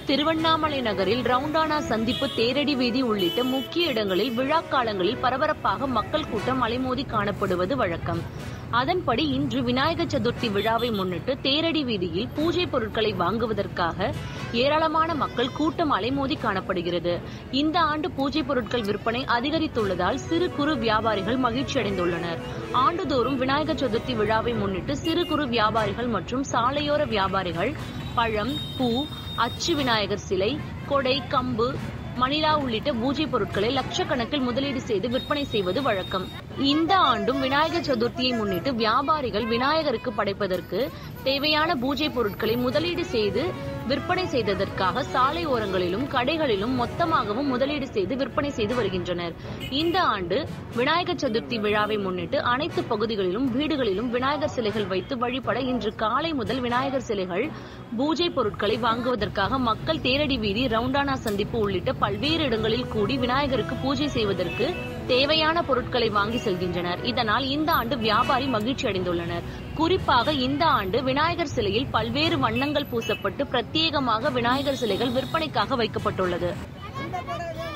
திருவண்ணாமலை நகரில் ரவுண்டானா சந்திப்பு தேரடி வீதி உள்ளிட்ட முக்கிய இடங்களில் விழா காலங்களில் பரபரப்பாக மக்கள் கூட்டம் அலைமோதி காணப்படுவது வழக்கம் அதன்படி இன்று விநாயகர் சதுர்த்தி விழாவை முன்னிட்டு தேரடி வீதியில் பூஜை பொருட்களை வாங்குவதற்காக ஏராளமான மக்கள் கூட்டம் அலைமோதி காணப்படுகிறது இந்த ஆண்டு பூஜை பொருட்கள் விற்பனை அதிகரித்துள்ளதால் சிறு குறு வியாபாரிகள் மகிழ்ச்சி அடைந்துள்ளனர் ஆண்டுதோறும் விநாயகர் சதுர்த்தி விழாவை முன்னிட்டு சிறு குறு வியாபாரிகள் மற்றும் சாலையோர வியாபாரிகள் பழம் பூ அச்சு விநாயகர் சிலை கொடை கம்பு மணிலா உள்ளிட்ட பூஜை பொருட்களை லட்சக்கணக்கில் முதலீடு செய்து விற்பனை செய்வது வழக்கம் இந்த ஆண்டும் விநாயகர் சதுர்த்தியை முன்னிட்டு வியாபாரிகள் விநாயகருக்கு படைப்பதற்கு தேவையான பூஜை பொருட்களை முதலீடு செய்து விற்பனை செய்ததற்காக சாலை ஓரங்களிலும் கடைகளிலும் மொத்தமாகவும் முதலீடு செய்து விற்பனை செய்து வருகின்றனர் இந்த ஆண்டு விநாயகர் சதுர்த்தி விழாவை முன்னிட்டு அனைத்து பகுதிகளிலும் வீடுகளிலும் விநாயகர் சிலைகள் வைத்து வழிபட இன்று காலை முதல் விநாயகர் சிலைகள் பூஜை பொருட்களை வாங்குவதற்காக மக்கள் தேரடி வீதி ரவுண்டானா சந்திப்பு உள்ளிட்ட பல்வேறு இடங்களில் கூடி விநாயகருக்கு பூஜை செய்வதற்கு தேவையான பொருட்களை வாங்கி செல்கின்றனர் இதனால் இந்த ஆண்டு வியாபாரி மகிழ்ச்சி அடைந்துள்ளனர் குறிப்பாக இந்த ஆண்டு விநாயகர் சிலையில் பல்வேறு வண்ணங்கள் பூசப்பட்டு பிரத்யேகமாக விநாயகர் சிலைகள் விற்பனைக்காக வைக்கப்பட்டுள்ளது இந்த படம்